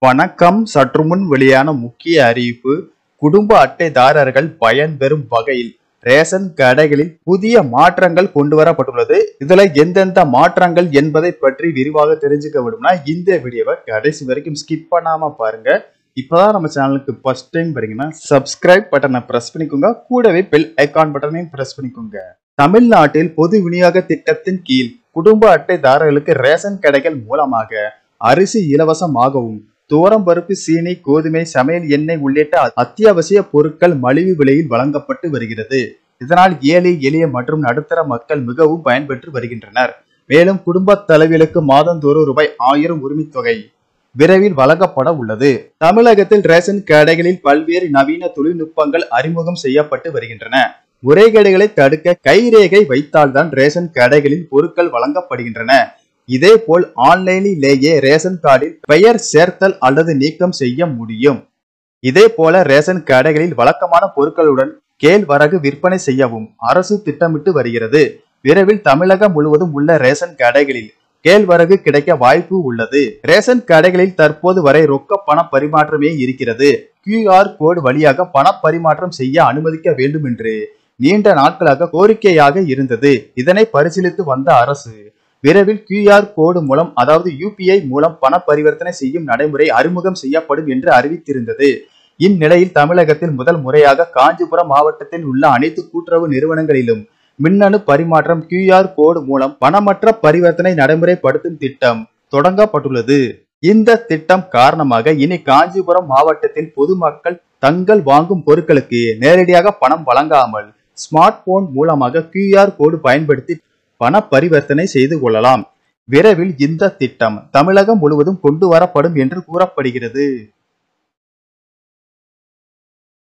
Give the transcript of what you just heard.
வணக்கம் சற்று முன் வெளியான முக்கிய அறிவிப்பு குடும்ப அட்டைதாரர்கள் பயன்பெறும் வகையில் ரேஷன் கடைகளில் புதிய மாற்றங்கள் கொண்டு வரப்பட்டுள்ளது இதுல எந்தெந்த மாற்றங்கள் என்பதை பற்றி விரிவாக தெரிஞ்சுக்க விடும்னா இந்த வீடியோவை கடைசி வரைக்கும் ஸ்கிப் பண்ணாம பாருங்க இப்பதான் நம்ம சேனலுக்கு ஃபர்ஸ்ட் டைம் வரீங்கன்னா சப்ஸ்கிரைப் பட்டனை பிரஸ் பண்ணிக்கோங்க கூடவே பெல் ஐகான் பட்டனையும் பிரஸ் பண்ணிக்கோங்க தமிழ்நாட்டில் பொது விநியோக திட்டத்தின் கீழ் குடும்ப அட்டைதாரர்களுக்கு ரேஷன் கடைகள் மூலமாக அரிசி இலவசமாகவும் தோரம் பருப்பு சீனி கோதுமை சமையல் எண்ணெய் உள்ளிட்ட அத்தியாவசிய பொருட்கள் மலிவு விலையில் வழங்கப்பட்டு வருகிறது இதனால் ஏழை எளிய மற்றும் நடுத்தர மக்கள் மிகவும் பயன்பெற்று வருகின்றனர் மேலும் குடும்ப தலைவிகளுக்கு மாதந்தோறும் ரூபாய் ஆயிரம் உரிமைத் தொகை விரைவில் வழங்கப்பட உள்ளது தமிழகத்தில் ரேஷன் கடைகளில் பல்வேறு நவீன தொழில்நுட்பங்கள் அறிமுகம் செய்யப்பட்டு வருகின்றன முறைகேடுகளை தடுக்க கைரேகை வைத்தால்தான் ரேஷன் கடைகளில் பொருட்கள் வழங்கப்படுகின்றன இதேபோல் ஆன்லைனிலேயே ரேஷன் கார்டில் பெயர் சேர்த்தல் அல்லது நீக்கம் செய்ய முடியும் இதே போல ரேஷன் கடைகளில் வழக்கமான பொருட்களுடன் கேழ்வரகு விற்பனை செய்யவும் அரசு திட்டமிட்டு வருகிறது விரைவில் தமிழகம் முழுவதும் உள்ள ரேஷன் கடைகளில் கேழ்வரகு கிடைக்க வாய்ப்பு உள்ளது ரேஷன் கடைகளில் தற்போது வரை ரொக்க பண பரிமாற்றமே இருக்கிறது QR கோடு வழியாக பண பரிமாற்றம் செய்ய அனுமதிக்க வேண்டும் என்று நீண்ட நாட்களாக கோரிக்கையாக இருந்தது இதனை பரிசீலித்து வந்த அரசு விரைவில் QR கோடு மூலம் அதாவது யூபிஐ மூலம் பண பரிவர்த்தனை செய்யும் நடைமுறை அறிமுகம் செய்யப்படும் என்று அறிவித்திருந்தது இந்நிலையில் தமிழகத்தில் முதல் முறையாக காஞ்சிபுரம் மாவட்டத்தில் உள்ள அனைத்து கூட்டுறவு நிறுவனங்களிலும் மின்னணு பரிமாற்றம் QR கோடு மூலம் பணமற்ற பரிவர்த்தனை நடைமுறைப்படுத்தும் திட்டம் தொடங்கப்பட்டுள்ளது இந்த திட்டம் காரணமாக இனி காஞ்சிபுரம் மாவட்டத்தில் பொதுமக்கள் தங்கள் வாங்கும் பொருட்களுக்கு நேரடியாக பணம் வழங்காமல் ஸ்மார்ட் போன் மூலமாக QR கோடு பயன்படுத்தி பண பரிவர்த்தனை செய்து கொள்ளலாம் விரைவில் இந்த திட்டம் தமிழகம் முழுவதும் கொண்டு வரப்படும் என்று கூறப்படுகிறது